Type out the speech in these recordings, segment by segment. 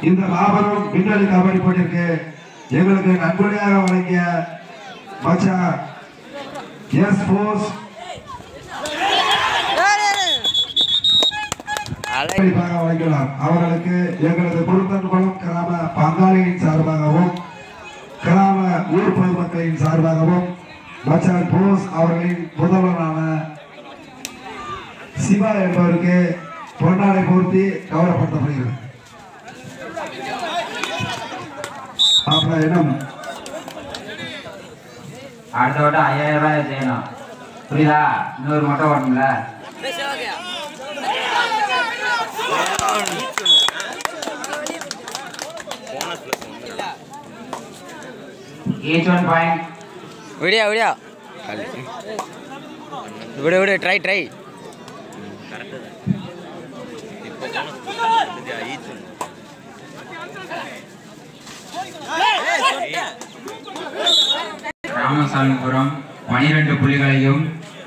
இந்த மாபெரும் விண்வெளி கபடி போட்டிற்கு எங்களுக்கு நன்கொடையாக வழங்கிய மச்சான் எஸ் போஸ் அலை கண்டிப்பாக வழங்கினார் அவர்களுக்கு எங்களது குருத்தன் குளம் கிராம பங்காளியின் சார்பாகவும் கிராம ஊர் பொதுமக்களின் சார்பாகவும் மச்சான் போஸ் அவர்களின் முதல்வரான சிவா என்பவருக்கு பொன்னாடை பூர்த்தி கௌரவப்படுத்தப்படுகிறது அப்புறம் இன்னும் அடுத்த வட்டம் ஐயாயிரம் ரூபாய் செய்யணும் புரியுதா இன்னொரு மொட்டை ஓட்டணும்ல ஈச் ஒன் பாயிண்ட் விடியா விடியா விடு விடு ட்ரை ட்ரை ராமசாமிபுரம் பனிரெண்டு புள்ளிகளையும்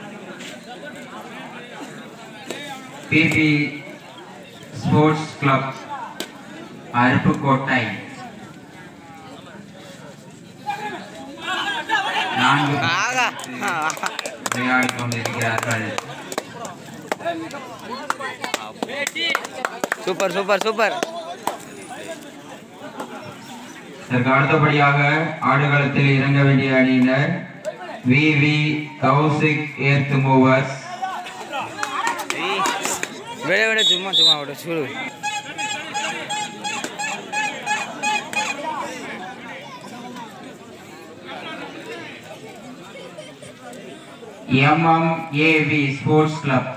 பிபி ஸ்போர்ட்ஸ் கிளப் அருப்புக்கோட்டை நான்கு ஆகா விளையாடி கொண்டிருக்கிறார்கள் சூப்பர் சூப்பர் சூப்பர் இதற்கு அடுத்தபடியாக ஆடுகளத்தில் இறங்க வேண்டிய அணியினர் V V Kaushik earth movers விட விட சும்மா சும்மா விட சுடு எம்எம்ஏவி ஸ்போர்ட்ஸ் கிளப்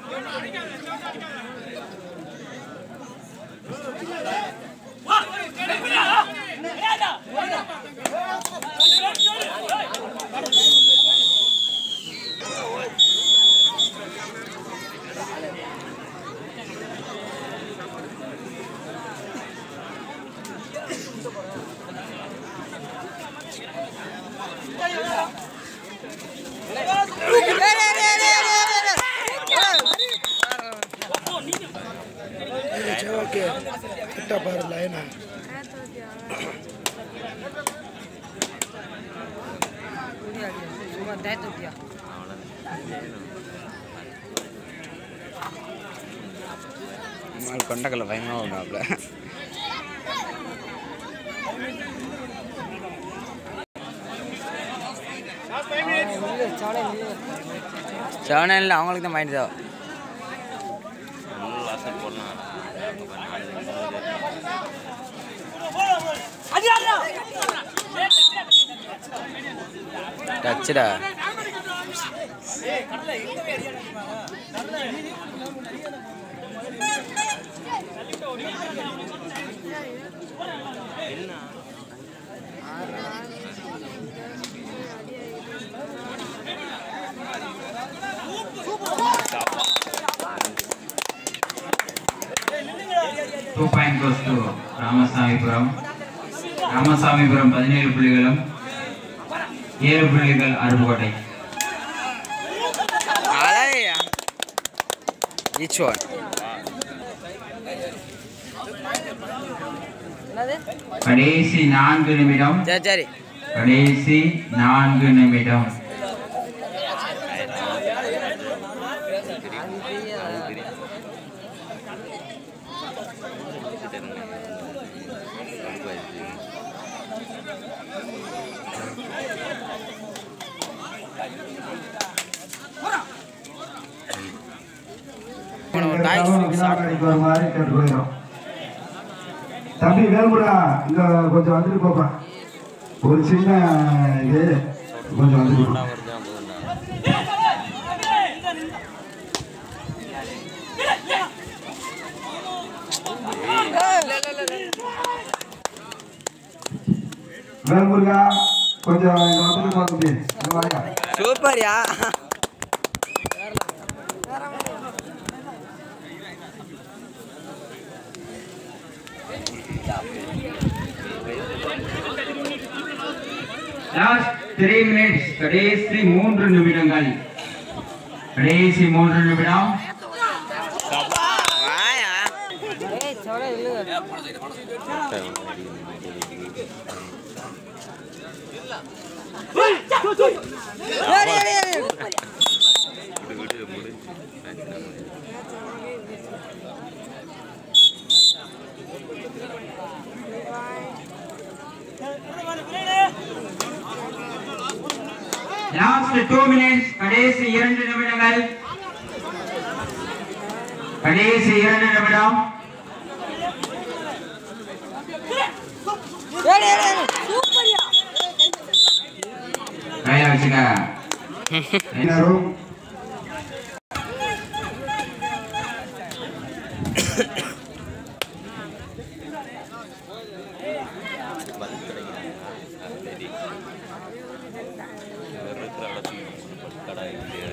நாள் கொண்டக்கல்ல பயங்கரமாக ஒன்றாப்புல செவனில் அவங்களுக்கு தான் மைண்ட் தான் டச்சுடா two point goes to Ramasamypuram Ramasamypuram பதினேழு புள்ளிகளும் ஏழு புள்ளிகள் அருப்புக்கோட்டை அலையா ஈச் ஒன் கடைசி நான்கு நிமிடம் சரி சரி கடைசி நான்கு நிமிடம் விழாக்கடைக்கு வருமாறு கேட்டுக்கொள்கிறோம் தம்பி வேல்முடா இங்க கொஞ்சம் வந்துட்டு போப்பா ஒரு சின்ன இது கொஞ்சம் வந்துட்டு போ. வேல்முருகா கொஞ்சம் இங்க வந்துட்டு போ தம்பி இங்க வாங்க சூப்பர்யா லாஸ்ட் த்ரீ மினிட்ஸ் கடைசி மூன்று நிமிடங்கள் கடைசி மூன்று நிமிடம் வாயா லாஸ்ட் டூ மினிட்ஸ் கடைசி இரண்டு நிமிடங்கள் கடைசி இரண்டு நிமிடம் கையில வச்சுக்க பின்னரும் இருக்கிற இடத்துல கடை இல்லையா